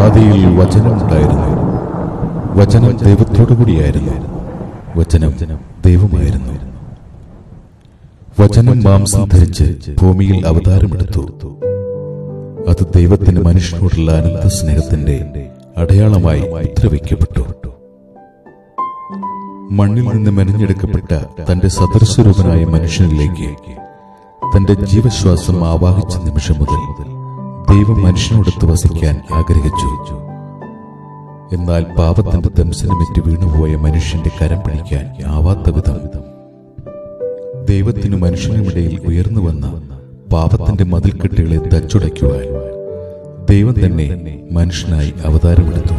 ആദിയിൽ വചനമുണ്ടായിരുന്നു വചനം ദൈവത്തോടു കൂടിയായിരുന്നു വചനം ദൈവമായിരുന്നു വചനം മാംസം ധരിച്ച് ഭൂമിയിൽ അവതാരമെടുത്തു അത് ദൈവത്തിന് മനുഷ്യനോടുള്ള അനന്ത സ്നേഹത്തിന്റെ അടയാളമായി മുദ്രവയ്ക്കപ്പെട്ടു മണ്ണിൽ നിന്ന് മെനഞ്ഞെടുക്കപ്പെട്ട തന്റെ സദൃശരൂപനായ മനുഷ്യനിലേക്ക് തന്റെ ജീവശ്വാസം ആവാഹിച്ച നിമിഷം മുതൽ ദൈവം മനുഷ്യനോടൊത്ത് വസിക്കാൻ ആഗ്രഹിച്ചു എന്നാൽ പാപത്തിന്റെ ദംശനമേറ്റ് വീണുപോയ മനുഷ്യന്റെ കരം പിടിക്കാൻ ആവാത്ത വിധം ദൈവത്തിനു മനുഷ്യനുമിടയിൽ ഉയർന്നു വന്ന പാപത്തിന്റെ മതിൽക്കെട്ടുകളെ തച്ചുടയ്ക്കുവാൻ ദൈവം തന്നെ മനുഷ്യനായി അവതാരമെടുത്തു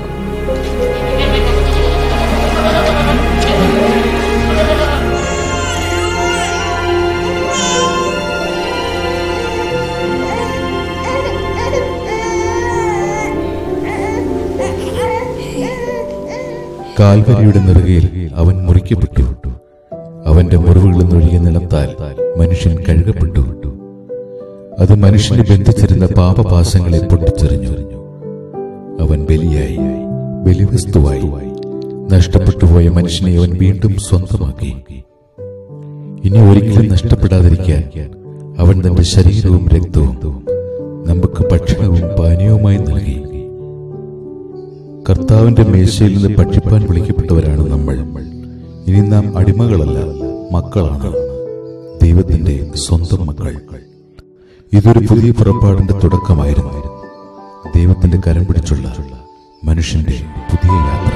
കാൽവരിയുടെ നെറുകയിൽ അവൻ മുറിക്കപ്പെട്ടു അവന്റെ മുറിവുകളിൽ നിന്നൊഴുകിയ നിലത്താൽ മനുഷ്യൻ കഴുകപ്പെട്ടു അത് മനുഷ്യനെ ബന്ധിച്ചിരുന്ന പാപപാശങ്ങളെ പൊട്ടിച്ചെറിഞ്ഞു അവൻ ബലിയായി ബലിവസ്തുവായി നഷ്ടപ്പെട്ടുപോയ മനുഷ്യനെ അവൻ വീണ്ടും സ്വന്തമാക്കി ഇനി ഒരിക്കലും നഷ്ടപ്പെടാതിരിക്കാൻ അവൻ തന്റെ ശരീരവും രക്തവും നമുക്ക് ഭക്ഷണവും പാനീയവുമായി നൽകി കർത്താവിന്റെ മേശയിൽ നിന്ന് ഭക്ഷിപ്പാൻ വിളിക്കപ്പെട്ടവരാണ് നമ്മൾ ഇനി നാം അടിമകളല്ല മക്കളാണ് ദൈവത്തിന്റെ സ്വന്തം മക്കൾ ഇതൊരു പുതിയ പുറപ്പാടിന്റെ തുടക്കമായിരുന്നു ദൈവത്തിന്റെ കരം പിടിച്ചുള്ള മനുഷ്യന്റെ പുതിയ യാത്ര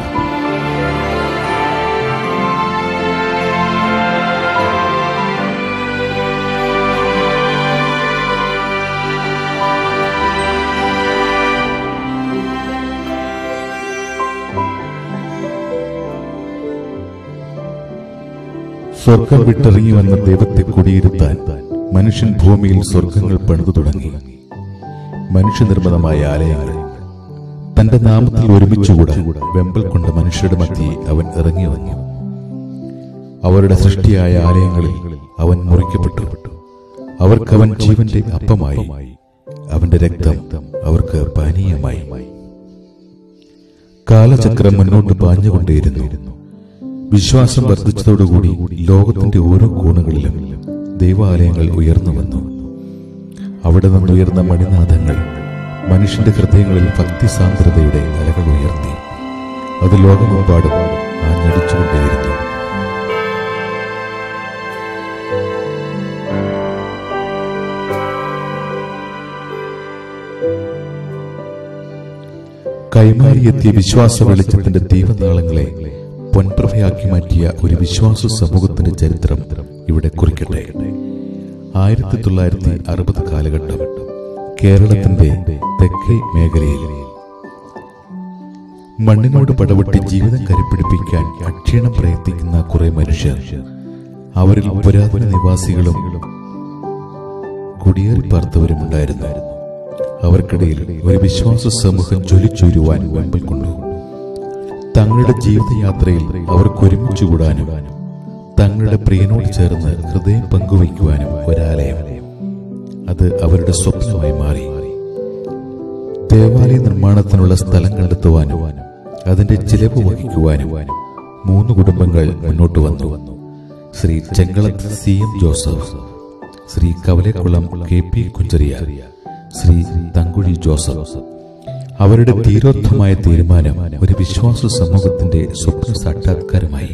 സ്വർഗം വിട്ടിറങ്ങി വന്ന ദൈവത്തെ കുടിയിരുത്താൻ മനുഷ്യൻ ഭൂമിയിൽ സ്വർഗങ്ങൾ പണിതു തുടങ്ങി മനുഷ്യനിർമ്മിതമായ ആലയങ്ങൾ തന്റെ നാമത്തിൽ ഒരുമിച്ചുകൂടാൻ വെമ്പൽ കൊണ്ട മനുഷ്യരുടെ മധ്യേ അവൻ ഇറങ്ങി വന്നു അവരുടെ സൃഷ്ടിയായ ആലയങ്ങളിൽ അവൻ മുറിക്കപ്പെട്ടു അവർക്കവൻ ജീവന്റെ അപ്പമായി അവന്റെ രക്തം അവർക്ക് പാനീയമായി കാലചക്രം മുന്നോട്ട് പാഞ്ഞുകൊണ്ടേയിരുന്നു വിശ്വാസം വർദ്ധിച്ചതോടുകൂടി ലോകത്തിന്റെ ഓരോ കോണുകളിലും ദൈവാലയങ്ങൾ ഉയർന്നു വന്നു അവിടെ നിന്നുയർന്ന മണിനാഥങ്ങൾ മനുഷ്യന്റെ ഹൃദയങ്ങളിൽ ഭക്തിസാന്ദ്രതയുടെ അലകൾ ഉയർത്തി അത് ലോകമെമ്പാടും ആഞ്ഞടിച്ചുകൊണ്ടേയിരുന്നു കൈമാറിയെത്തിയ വിശ്വാസ വെളിച്ചത്തിന്റെ ദീപനാളങ്ങളെ പൊൻപ്രഭയാക്കി മാറ്റിയ ഒരു വിശ്വാസ സമൂഹത്തിന്റെ ചരിത്രം ഇവിടെ കുറിക്കട്ടെ ആയിരത്തി തൊള്ളായിരത്തി അറുപത് കാലഘട്ടം കേരളത്തിന്റെ തെക്കേ മേഖലയിൽ മണ്ണിനോട് പടവെട്ടി ജീവിതം കരുപ്പിടിപ്പിക്കാൻ അക്ഷീണം പ്രയത്നിക്കുന്ന കുറെ മനുഷ്യർ അവരിൽ പുരാതന നിവാസികളും കുടിയേറി പാർത്തവരുമുണ്ടായിരുന്നു അവർക്കിടയിൽ ഒരു വിശ്വാസ സമൂഹം ജ്വലിച്ചുരുവാൻ വെമ്പൽ കൊണ്ടു തങ്ങളുടെ ജീവിതയാത്രയിൽ അവർക്ക് ഒരുമിച്ചുകൂടാനും തങ്ങളുടെ പ്രിയനോട് ചേർന്ന് ഹൃദയം പങ്കുവയ്ക്കുവാനും ഒരാലയം അത് അവരുടെ സ്വപ്നമായി മാറി ദേവാലയ നിർമ്മാണത്തിനുള്ള സ്ഥലം കണ്ടെത്തുവാനും അതിന്റെ ചിലവ് വഹിക്കുവാനും മൂന്ന് കുടുംബങ്ങൾ മുന്നോട്ട് വന്നു Shri Chengalathu C M Joseph Shri Kavalakulam K P Kuncheria Shri Thankuzhi Joseph അവരുടെ തീരോത്ഥമായ തീരുമാനം ഒരു വിശ്വാസ സമൂഹത്തിന്റെ സ്വപ്ന സാക്ഷാത്കാരമായി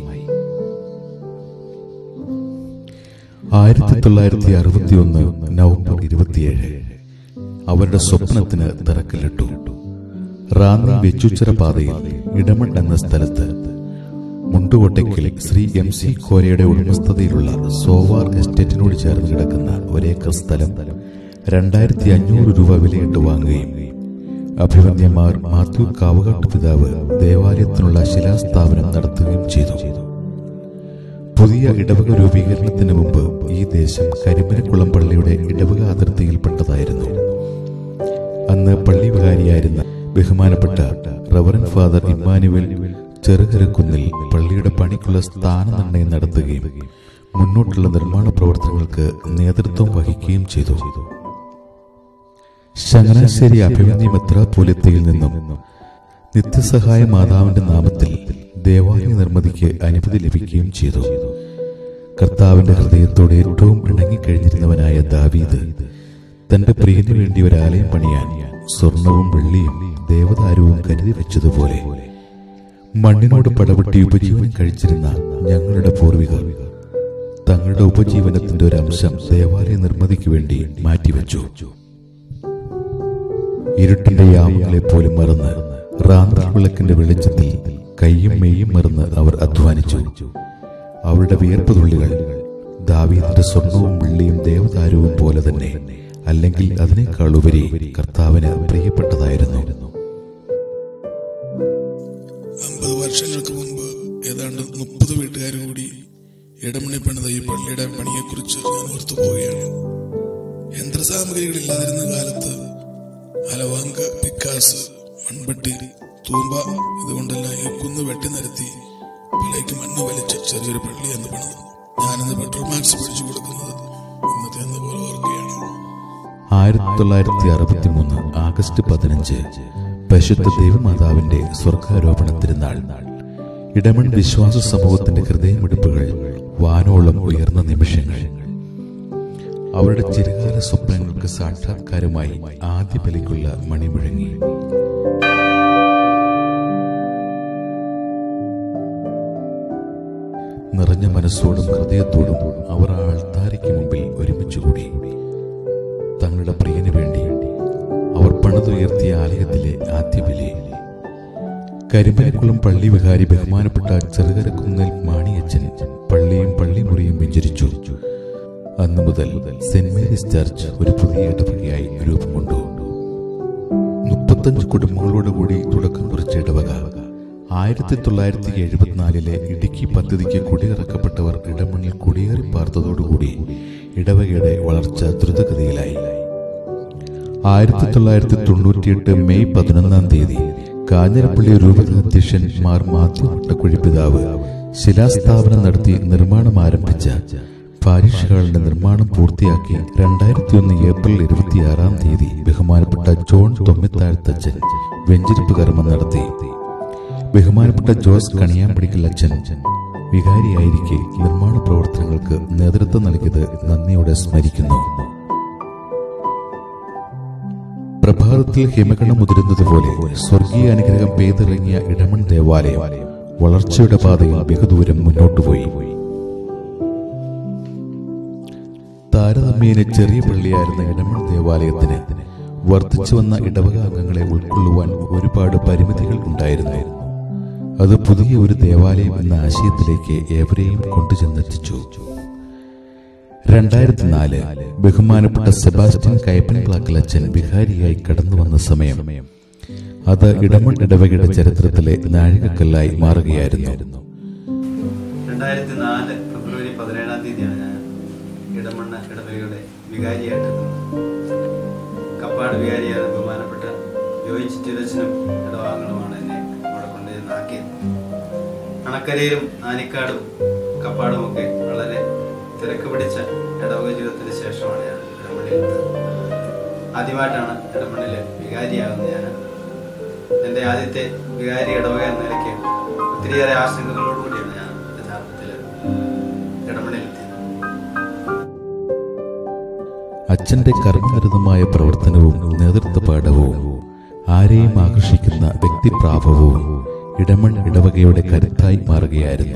ആയിരത്തി തൊള്ളായിരത്തി അറുപത്തി ഒന്ന് നവംബർ ഇരുപത്തിയേഴ് അവരുടെ സ്വപ്നത്തിന് തിറക്കലിട്ടു റാന്നി വെച്ചുച്ചിറ പാതയിൽ ഇടമൺ എന്ന സ്ഥലത്ത് മുണ്ടുകോട്ടയ്ക്കൽ ശ്രീ എം സി കോരയുടെ ഉടമസ്ഥതയിലുള്ള സോവാർ എസ്റ്റേറ്റിനോട് ചേർന്ന് കിടക്കുന്ന ഒരേക്കർ സ്ഥലം രണ്ടായിരത്തി അഞ്ഞൂറ് രൂപ വിലയിട്ട് വാങ്ങുകയും അഭിമന്യമാർ മാത്യു കാവുകാട്ട് പിതാവ് ദേവാലയത്തിനുള്ള ശിലാസ്ഥാപനം നടത്തുകയും ചെയ്തു പുതിയ ഇടവക രൂപീകരണത്തിന് മുമ്പ് ഈ ദേശം കരിമരക്കുളം പള്ളിയുടെ ഇടവക അതിർത്തിയിൽപ്പെട്ടതായിരുന്നു അന്ന് പള്ളി വികാരിയായിരുന്ന ബഹുമാനപ്പെട്ട റവറൻ ഫാദർ ഇമ്മാനുവൽ ചെറുകരക്കുന്നിൽ പള്ളിയുടെ പണിക്കുള്ള സ്ഥാനനിർണയം നടത്തുകയും മുന്നോട്ടുള്ള നിർമ്മാണ പ്രവർത്തനങ്ങൾക്ക് നേതൃത്വം വഹിക്കുകയും ചെയ്തു ചങ്ങനാശ്ശേരി അഭിമന്യ മെത്രാപോലിത്തയിൽ നിന്നും നിത്യസഹായ മാതാവിന്റെ നാമത്തിൽ ദേവാലയ നിർമ്മിതിക്ക് അനുമതി ലഭിക്കുകയും ചെയ്തു കർത്താവിന്റെ ഹൃദയത്തോട് ഏറ്റവും ഇണങ്ങിക്കഴിഞ്ഞിരുന്നവനായ ദാവീദ് തന്റെ പ്രിയന് വേണ്ടി ഒരു ആലയം പണിയാൻ സ്വർണവും വെള്ളിയും ദേവദാരുവും കരുതി വെച്ചതുപോലെ മണ്ണിനോട് പടപെട്ടി ഉപജീവനം കഴിച്ചിരുന്ന ഞങ്ങളുടെ പൂർവികർ തങ്ങളുടെ ഉപജീവനത്തിന്റെ ഒരു അംശം ദേവാലയ നിർമ്മിതിക്ക് വേണ്ടി മാറ്റിവെച്ചു ഇരുട്ടിന്റെ യാമങ്ങളെ പോലും മറന്ന് റാന്തൽ വിളക്കിന്റെ വെളിച്ചത്തിൽ കയ്യും മെയ്യും മറന്ന് അവർ അധ്വാനിച്ചു അവരുടെ വിയർപ്പ് തുള്ളികൾ ദാവീദിന്റെ സ്വർണവും വെള്ളിയും ദേവദാരുവും പോലെ തന്നെ അല്ലെങ്കിൽ അതിനേക്കാൾ ഉപരി കർത്താവിന് പ്രിയപ്പെട്ടതായിരുന്നു അമ്പത് വർഷങ്ങൾക്ക് മുമ്പ് ഏതാണ്ട് മുപ്പത് വീട്ടുകാർ കൂടി ഇടമണി പണിത ഈ പള്ളിയുടെ പണിയെക്കുറിച്ച് ഞാൻ ഓർത്തു പോവുകയാണ് യന്ത്രസാമഗ്രികളില്ലാതിരുന്ന കാലത്ത് അലവാങ്ക് പിക്കാസ് മൺപെട്ടി തൂമ്പ ഇതുകൊണ്ടെല്ലാം ഈ കുന്ന് വെട്ടി നിരത്തി പിള്ളേക്ക് മണ്ണ് വലിച്ച് ചെറിയൊരു പള്ളി എന്ന് പണിതു ഞാനിന്ന് പെട്രോൾ മാക്സ് പിടിച്ചു കൊടുക്കുന്നത് ഇന്നത്തെ എന്ന പോലെ ഓർക്കുകയാണ് ആയിരത്തി തൊള്ളായിരത്തി അറുപത്തി മൂന്ന് ആഗസ്റ്റ് പതിനഞ്ച് പരിശുദ്ധ ദൈവമാതാവിന്റെ സ്വർഗാരോപണ തിരുനാൾ ഇടമൺ വിശ്വാസ സമൂഹത്തിന്റെ ഹൃദയമിടിപ്പുകൾ വാനോളം ഉയർന്ന നിമിഷങ്ങൾ അവരുടെ ചിരകാല സ്വപ്നങ്ങൾക്ക് സാക്ഷാത്കാരമായി ആദ്യ ബലിക്കുള്ള മണിമുഴങ്ങി നിറഞ്ഞ മനസ്സോടും ഹൃദയത്തോടും അവർ ആ അൾത്താരയ്ക്ക് മുമ്പിൽ ഒരുമിച്ചുകൂടി തങ്ങളുടെ പ്രിയന് വേണ്ടി അവർ പണിതുയർത്തിയ ആലയത്തിലെ ആദ്യ ബലി കരിമ്പനക്കുളം പള്ളി വികാരി ബഹുമാനപ്പെട്ട ചെറുകരക്കുന്നൽ മാണിയച്ചൻ പള്ളിയും പള്ളിമുറിയും വെഞ്ചരിച്ചു അന്നു മുതൽ സെന്റ് മേരീസ് ചർച്ച് ഒരു പുതിയ ഇടവകയായി രൂപം കൊണ്ടു മുപ്പത്തഞ്ച് കുടുംബങ്ങളോടുകൂടി തുടക്കം കുറിച്ച ഇടവക ആയിരത്തി തൊള്ളായിരത്തി എഴുപത്തിനാലിലെ ഇടുക്കി പദ്ധതിക്ക് കുടിയിറക്കപ്പെട്ടവർ ഇടമണ്ണിൽ കുടിയേറി പാർത്തതോടുകൂടി ഇടവകയുടെ വളർച്ച ദ്രുതഗതിയിലായി ആയിരത്തി തൊള്ളായിരത്തി തൊണ്ണൂറ്റിയെട്ട് മെയ് പതിനൊന്നാം തീയതി കാഞ്ഞിരപ്പള്ളി രൂപതാധ്യക്ഷൻ മാർ മാത്യു വട്ടക്കുഴി പിതാവ് ശിലാസ്ഥാപനം നടത്തി നിർമ്മാണം ആരംഭിച്ച പാരിഷ് ഹാളിന്റെ നിർമ്മാണം പൂർത്തിയാക്കി രണ്ടായിരത്തി ഒന്ന് ഏപ്രിൽ ഇരുപത്തിയാറാം തീയതി ബഹുമാനപ്പെട്ട ജോൺ തൊമ്മിത്താഴ്ത്തച്ഛൻ വെഞ്ചരിപ്പ് കർമ്മം നടത്തി ബഹുമാനപ്പെട്ട ജോസ് കണിയാമ്പടിക്കൽ അച്ഛൻ വികാരിയായിരിക്കെ നിർമ്മാണ പ്രവർത്തനങ്ങൾക്ക് നേതൃത്വം നൽകിയത് നന്ദിയോടെ സ്മരിക്കുന്നു പ്രഭാതത്തിൽ ഹിമകണം മുതിരുന്നതുപോലെ സ്വർഗീയ അനുഗ്രഹം പെയ്തിറങ്ങിയ ഇടമൺ ദേവാലയം വളർച്ചയുടെ പാതയിൽ ബഹുദൂരം മുന്നോട്ടുപോയി താരതമ്യേന ചെറിയ പള്ളിയായിരുന്ന ഇടമൺ ദേവാലയത്തിന് വർദ്ധിച്ചു വന്ന ഇടവക അംഗങ്ങളെ ഉൾക്കൊള്ളുവാൻ ഒരുപാട് പരിമിതികൾ ഉണ്ടായിരുന്നു അത് പുതിയ ഒരു ദേവാലയം എന്ന ആശയത്തിലേക്ക് ഏവരെയും കൊണ്ടുചെന്നെത്തിച്ചു രണ്ടായിരത്തി നാല് ബഹുമാനപ്പെട്ട സെബാസ്റ്റ്യൻ കൈപ്പൻ പ്ലാക്കലച്ചൻ വിഹാരിയായി കടന്നു വന്ന സമയം അത് ഇടമൺ ഇടവകയുടെ ചരിത്രത്തിലെ നാഴികക്കല്ലായി മാറുകയായിരുന്നു രണ്ടായിരത്തി നാല് ഫെബ്രുവരി പതിനേഴാം തീയതിയാണ് ഞാൻ ഇടമണ്ണ ഇടവകയുടെ വികാരിയായിട്ടെത്തുന്നത് കപ്പാട് വികാരിയാണ് ബഹുമാനപ്പെട്ട ജോയി ചിറ്റിരച്ചനും ഇടവാങ്ങളുമാണ് എന്നെ അവിടെ കൊണ്ടുചെന്ന് ആക്കിയത് അണക്കരയിലും ആനിക്കാടും കപ്പാടുമൊക്കെ വളരെ തിരക്ക് പിടിച്ച ഇടവക ജീവിതത്തിന് ശേഷമാണ് ഞാൻ ഇടമണ്ണിൽ ആദ്യമായിട്ടാണ് ഇടമണ്ണിൽ വികാരിയാകുന്നത് ഞാൻ എൻ്റെ ആദ്യത്തെ വികാരി ഇടവക എന്ന നിലയ്ക്ക് ഒത്തിരിയേറെ ആശങ്കകളോടുകൂടിയാണ് ഞാൻ യഥാർത്ഥത്തിൽ ഇടമണ്ണിലെത്തിയത് അച്ഛന്റെ കർമ്മനിരതമായ പ്രവർത്തനവും നേതൃത്വപാഠവും ആരെയും ആകർഷിക്കുന്ന വ്യക്തിപ്രാഭവവും ഇടമൺ ഇടവകയുടെ കരുത്തായി മാറുകയായിരുന്നു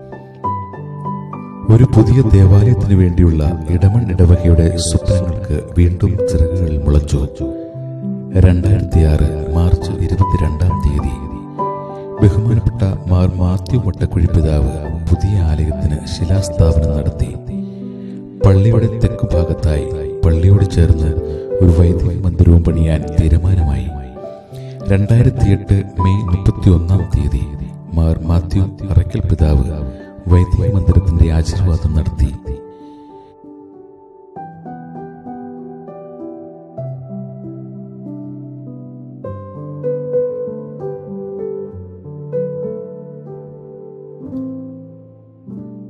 ഒരു പുതിയ ദേവാലയത്തിനു വേണ്ടിയുള്ള ഇടമൺ ഇടവകയുടെ സ്വപ്നങ്ങൾക്ക് വീണ്ടും ചിറകുകൾ മുളച്ചു രണ്ടായിരത്തി ആറ് മാർച്ച് ഇരുപത്തിരണ്ടാം തീയതി ബഹുമാനപ്പെട്ട മാർ മാത്യു വട്ടക്കുഴി പിതാവ് പുതിയ ആലയത്തിന് ശിലാസ്ഥാപനം നടത്തി പള്ളിയുടെ തെക്കു ഭാഗത്തായി പള്ളിയോട് ചേർന്ന് ഒരു വൈദിക മന്ദിരവും പണിയാൻ തീരുമാനമായി രണ്ടായിരത്തി എട്ട് മെയ് മുപ്പത്തി ഒന്നാം തീയതി മാർ മാത്യു അറയ്ക്കൽ പിതാവ് വൈദിക മന്ദിരത്തിന്റെ ആശീർവാദം നടത്തി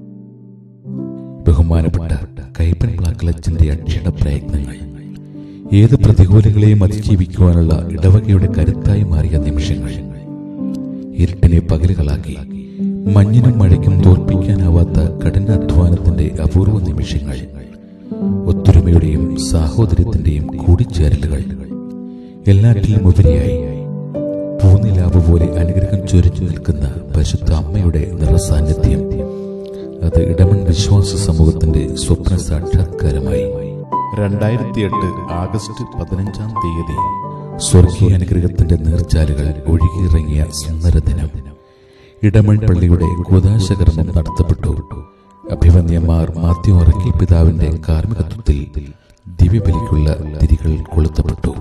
ബഹുമാനപ്പെട്ട കൈപ്പൻ പ്ലാക്കളച്ചന്റെ അക്ഷര പ്രയത്നങ്ങൾ ഏത് പ്രതികൂലങ്ങളെയും അതിജീവിക്കുവാനുള്ള ഇടവകയുടെ കരുത്തായി മാറിയ നിമിഷങ്ങൾ ഇരുട്ടിനെ പകലുകളാക്കി മഞ്ഞിനും മഴയ്ക്കും തോൽപ്പിക്കാനാവാത്ത കഠിനാധ്വാനത്തിന്റെ അപൂർവ നിമിഷങ്ങൾ ഒത്തൊരുമയുടെയും സാഹോദര്യത്തിന്റെയും കൂടിച്ചേരലുകൾ എല്ലാറ്റിലും ഉപരിയായി പൂനിലാവ് പോലെ അനുഗ്രഹം ചൊരിഞ്ഞു നിൽക്കുന്ന പരിശുദ്ധ അമ്മയുടെ നിറസാന്നിധ്യം അത് ഇടമൺ വിശ്വാസ സമൂഹത്തിന്റെ സ്വപ്ന സാക്ഷാത്കാരമായി രണ്ടായിരത്തി എട്ട് ആഗസ്റ്റ് പതിനഞ്ചാം തീയതി സ്വർഗീയ അനുഗ്രഹത്തിന്റെ നീർച്ചാലുകൾ ഒഴുകിയിറങ്ങിയ സുന്ദര ദിനം ഇടമൺ പള്ളിയുടെ കൂതാശകർമ്മം നടത്തപ്പെട്ടു അഭിമന്യമാർ മാത്യു അറക്കിൽ പിതാവിന്റെ കാർമ്മികത്വത്തിൽ ദിവ്യബലിക്കുള്ള തിരികൾ കൊളുത്തപ്പെട്ടു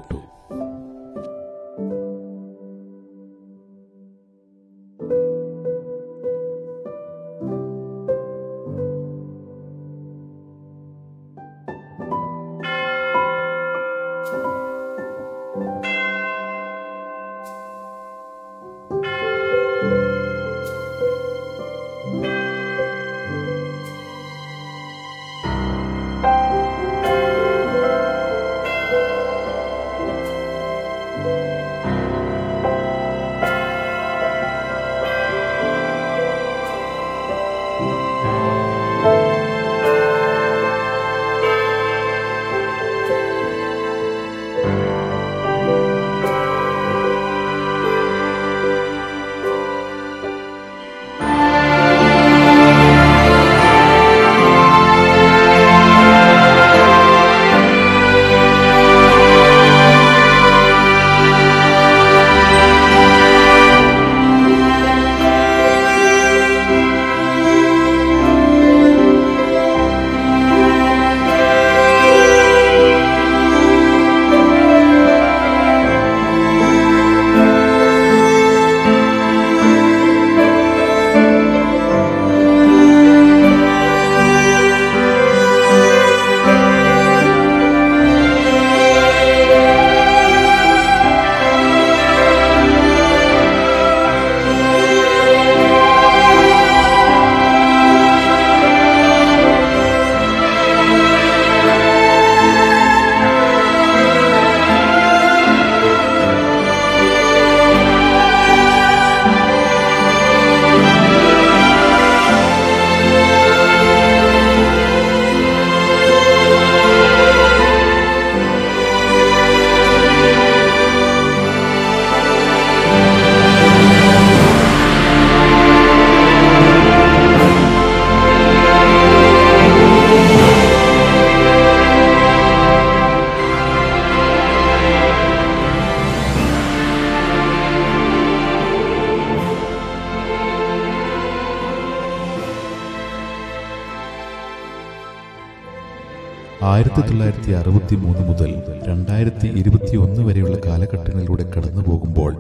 ആയിരത്തി തൊള്ളായിരത്തി അറുപത്തി മൂന്ന് മുതൽ രണ്ടായിരത്തി ഇരുപത്തി ഒന്ന് വരെയുള്ള കാലഘട്ടങ്ങളിലൂടെ കടന്നു പോകുമ്പോൾ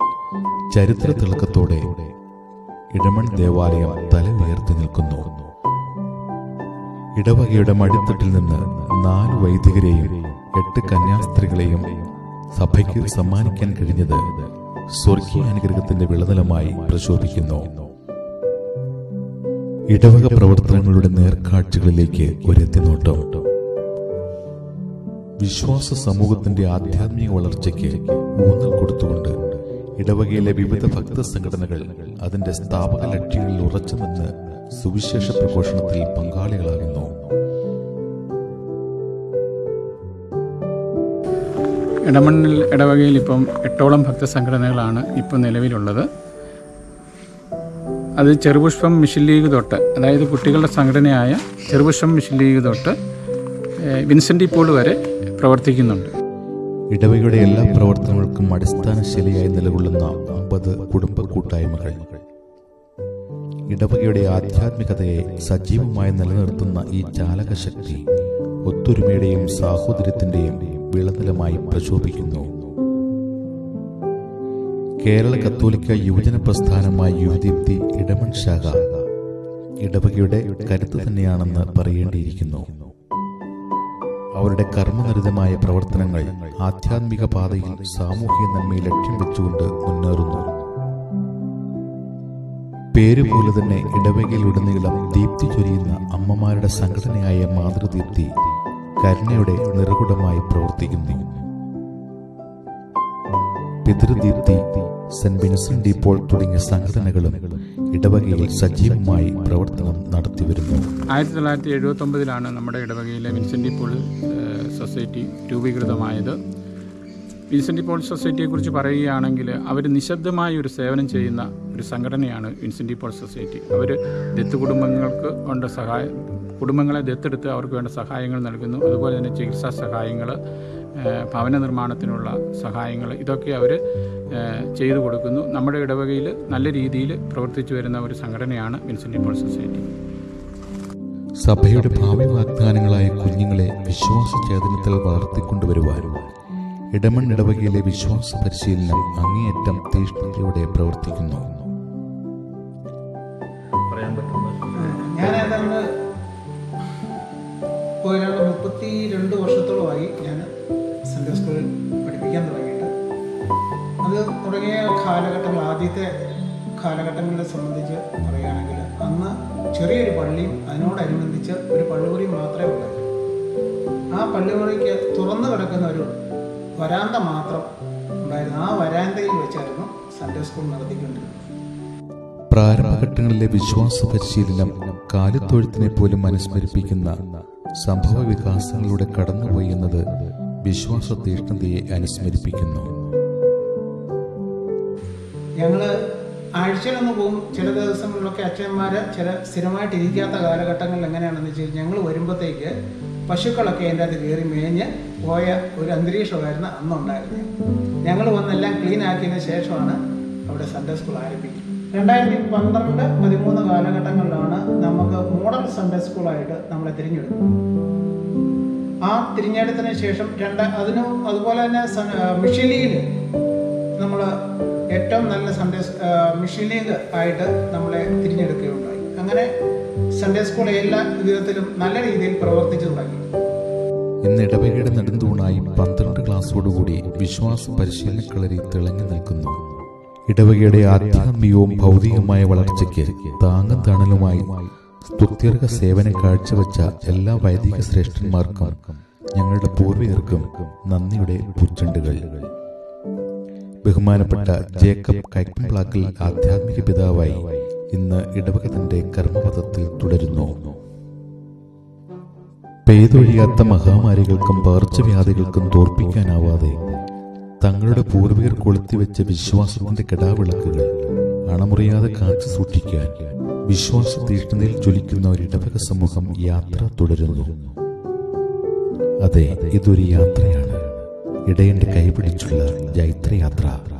ചരിത്ര തിളക്കത്തോടെ ഇടമൺ ദേവാലയം തല ഉയർത്തി നിൽക്കുന്നു ഇടവകയുടെ മടിത്തട്ടിൽ നിന്ന് നാല് വൈദികരെയും എട്ട് കന്യാസ്ത്രീകളെയും സഭയ്ക്ക് സമ്മാനിക്കാൻ കഴിഞ്ഞത് സ്വർഗീയ അനുഗ്രഹത്തിന്റെ വിളനിലമായി പ്രശോഭിക്കുന്നു ഇടവക പ്രവർത്തനങ്ങളുടെ നേർക്കാഴ്ചകളിലേക്ക് ഒരെത്തിനോട്ടം വിശ്വാസ സമൂഹത്തിന്റെ ആധ്യാത്മിക വളർച്ചയ്ക്ക് ഊന്നൽ കൊടുത്തുകൊണ്ട് ഇടവകയിലെ വിവിധ ഭക്ത സംഘടനകൾ അതിന്റെ സ്ഥാപക ലക്ഷ്യങ്ങളിൽ ഉറച്ചു നിന്ന് സുവിശേഷ പ്രഘോഷണത്തിൽ പങ്കാളികളാകുന്നു ഇടമണ്ണിൽ ഇടവകയിൽ ഇപ്പം എട്ടോളം ഭക്തസംഘടനകളാണ് ഇപ്പോൾ നിലവിലുള്ളത് അത് ചെറുപുഷ്പം മിഷൻ ലീഗ് തൊട്ട് അതായത് കുട്ടികളുടെ സംഘടനയായ ചെറുപുഷ്പം മിഷൻ ലീഗ് തൊട്ട് ഏഹ്, വിൻസെൻ്റ് ഇപ്പോൾ വരെ പ്രവർത്തിക്കുന്നുണ്ട് ഇടവകയുടെ എല്ലാ പ്രവർത്തനങ്ങൾക്കും അടിസ്ഥാന ശിലയായി നിലകൊള്ളുന്ന അമ്പത് കുടുംബ കൂട്ടായ്മകൾ ഇടവകയുടെ ആധ്യാത്മികതയെ സജീവമായി നിലനിർത്തുന്ന ഈ ചാലകശക്തി ഒത്തൊരുമയുടെയും സാഹോദര്യത്തിന്റെയും വിളനിലമായി പ്രശോഭിക്കുന്നു കേരള കത്തോലിക്ക യുവജന പ്രസ്ഥാനമായ യുവദീപ്തി ഇടമൺ ശാഖ ഇടവകയുടെ കരുത്ത് തന്നെയാണെന്ന് പറയേണ്ടിയിരിക്കുന്നു അവരുടെ കർമ്മനിരതമായ പ്രവർത്തനങ്ങൾ ആധ്യാത്മിക പാതയിൽ സാമൂഹിക നന്മയെ ലക്ഷ്യം വെച്ചുകൊണ്ട് മുന്നേറുന്നു പേരുപോലെ തന്നെ ഇടവകയിലുടനീളം ദീപ്തി ചൊരിയുന്ന അമ്മമാരുടെ സംഘടനയായ മാതൃദീപ്തി കരുണയുടെ നിറകുടമായി പ്രവർത്തിക്കുന്നു പിതൃദീപ്തി സെന്റ് വിൻസെന്റ് ഡീപ്പോൾ തുടങ്ങിയ സംഘടനകളും ഇടവകയിൽ സജീവമായി പ്രവർത്തനം നടത്തിവരുന്നു ആയിരത്തി തൊള്ളായിരത്തി എഴുപത്തി ഒമ്പതിലാണ് നമ്മുടെ ഇടവകയിലെ വിൻസെൻ്റി പോൾ ഏഹ്, സൊസൈറ്റി രൂപീകൃതമായത് വിൻസെൻ്റി പോൾ സൊസൈറ്റിയെക്കുറിച്ച് പറയുകയാണെങ്കിൽ അവർ നിശബ്ദമായ ഒരു സേവനം ചെയ്യുന്ന ഒരു സംഘടനയാണ് വിൻസെൻ്റി പോൾ സൊസൈറ്റി അവർ ദത്ത് കുടുംബങ്ങൾക്ക് കൊണ്ട് സഹായം കുടുംബങ്ങളെ ദത്തെടുത്ത് അവർക്ക് വേണ്ട സഹായങ്ങൾ നൽകുന്നു അതുപോലെ തന്നെ ചികിത്സാ സഹായങ്ങൾ ഏഹ്, ഭവന നിർമ്മാണത്തിനുള്ള സഹായങ്ങൾ ഇതൊക്കെ അവർ ചെയ്തു കൊടുക്കുന്നു നമ്മുടെ ഇടവകയിൽ നല്ല രീതിയിൽ പ്രവർത്തിച്ചു വരുന്ന ഒരു സംഘടനയാണ് വിൻസെൻ്റി പോൾ സൊസൈറ്റി സഭയുടെ ഭാവി വാഗ്ദാനങ്ങളായ കുഞ്ഞുങ്ങളെ വിശ്വാസ ചേതനത്തിൽ വളർത്തിക്കൊണ്ടുവരുവാൻ ഇടമൺ ഇടവകയിലെ വിശ്വാസ പരിശീലനം അങ്ങേയറ്റം തീഷ്ണതയോടെ പ്രവർത്തിക്കുന്നു പറയാൻ പറ്റുന്നത് ഞാൻ ഏതാണ്ട് ഇപ്പോൾ ഏതാണ്ട് മുപ്പത്തി രണ്ട് വർഷത്തോളമായി ഞാൻ സൺഡേ സ്കൂളിൽ പഠിപ്പിക്കാൻ തുടങ്ങിയിട്ട് അത് തുടങ്ങിയ കാലഘട്ടങ്ങൾ ആദ്യത്തെ കാലഘട്ടങ്ങളെ സംബന്ധിച്ച് പറയുകയാണെങ്കിൽ അന്ന് ചെറിയൊരു പള്ളിയും അതിനോടനുബന്ധിച്ച് ഒരു പള്ളിമുറിയും മാത്രമേ ഉള്ളായിരുന്നു ആ പള്ളിമുറിക്ക് തുറന്നു കിടക്കുന്ന ഒരു വരാന്ത മാത്രം ഉണ്ടായിരുന്നു ആ വരാന്തയിൽ വെച്ചായിരുന്നു സൺഡേ സ്കൂൾ നടത്തിക്കൊണ്ടിരുന്നത് പ്രാരംഭഘട്ടങ്ങളിലെ വിശ്വാസ പരിശീലനം കാലിത്തൊഴുത്തിനെ പോലും അനുസ്മരിപ്പിക്കുന്ന സംഭവ വികാസങ്ങളിലൂടെ കടന്നുപോയി എന്നത് വിശ്വാസ തീഷ്ണതയെ അനുസ്മരിപ്പിക്കുന്നു ഞങ്ങൾ ആഴ്ചയിലൊന്ന് പോകും ചില ദിവസങ്ങളിലൊക്കെ അച്ഛന്മാർ ചില സ്ഥിരമായിട്ട് ഇരിക്കാത്ത കാലഘട്ടങ്ങളിൽ എങ്ങനെയാണെന്ന് വെച്ച് കഴിഞ്ഞാൽ ഞങ്ങൾ വരുമ്പോഴത്തേക്ക് പശുക്കളൊക്കെ അതിൻ്റെ അകത്ത് കയറി മേഞ്ഞ് പോയ ഒരു അന്തരീക്ഷമായിരുന്നു അന്നുണ്ടായിരുന്നത് ഞങ്ങൾ വന്നെല്ലാം ക്ലീൻ ആക്കിയതിന് ശേഷമാണ് അവിടെ സൺഡേ സ്കൂൾ ആരംഭിക്കുന്നത് രണ്ടായിരത്തി പന്ത്രണ്ട് പതിമൂന്ന് കാലഘട്ടങ്ങളിലാണ് നമുക്ക് മോഡൽ സൺഡേ സ്കൂളായിട്ട് നമ്മളെ തിരഞ്ഞെടുക്കുന്നത് ആ തിരഞ്ഞെടുത്തതിന് ശേഷം രണ്ട് അതിനും അതുപോലെ തന്നെ സൺ- ആ, മിഷലിയിൽ നമ്മൾ ഏറ്റവും നല്ല സൺഡേ സ്- ആ, മിഷൻ ലീഗ് ആയിട്ട് നമ്മളെ തിരഞ്ഞെടുക്കുകയുണ്ടായി അങ്ങനെ സൺഡേ സ്കൂൾ എല്ലാ വിധത്തിലും നല്ല രീതിയിൽ പ്രവർത്തിച്ചു തുടങ്ങി ഇന്ന് ഇടവകയുടെ നെടുന്തൂണായി പന്ത്രണ്ട് ക്ലാസ്സോടുകൂടി വിശ്വാസ പരിശീലന കളരി തിളങ്ങി നിൽക്കുന്നു ഇടവകയുടെ ആധ്യാത്മികവും ഭൗതികമായ വളർച്ചയ്ക്ക് താങ്ങും തണലുമായി സ്തുത്യർഹ സേവനം കാഴ്ചവെച്ച എല്ലാ വൈദിക ശ്രേഷ്ഠന്മാർക്കും ഞങ്ങളുടെ പൂർവികർക്കും നന്ദിയുടെ പൂച്ചെണ്ടുകൾ ബഹുമാനപ്പെട്ട ജേക്കബ് കൈക്കംപ്ലാക്കൽ ആധ്യാത്മിക പിതാവായി ഇന്ന് ഇടവക തന്റെ കർമ്മപഥത്തിൽ തുടരുന്നു പെയ്തൊഴിയാത്ത മഹാമാരികൾക്കും പകർച്ചവ്യാധികൾക്കും തോൽപ്പിക്കാനാവാതെ തങ്ങളുടെ പൂർവികർ കൊളുത്തിവെച്ച വിശ്വാസത്തിന്റെ കെടാവിളക്കുകൾ അണമുറിയാതെ കാത്തു സൂക്ഷിക്കാൻ വിശ്വാസ തീഷ്ണതയിൽ ജ്വലിക്കുന്ന ഒരു ഇടവക സമൂഹം യാത്ര തുടരുന്നു അതെ ഇതൊരു യാത്രയാണ് ഇടയന്റെ കൈപിടിച്ചുള്ള ജൈത്രയാത്ര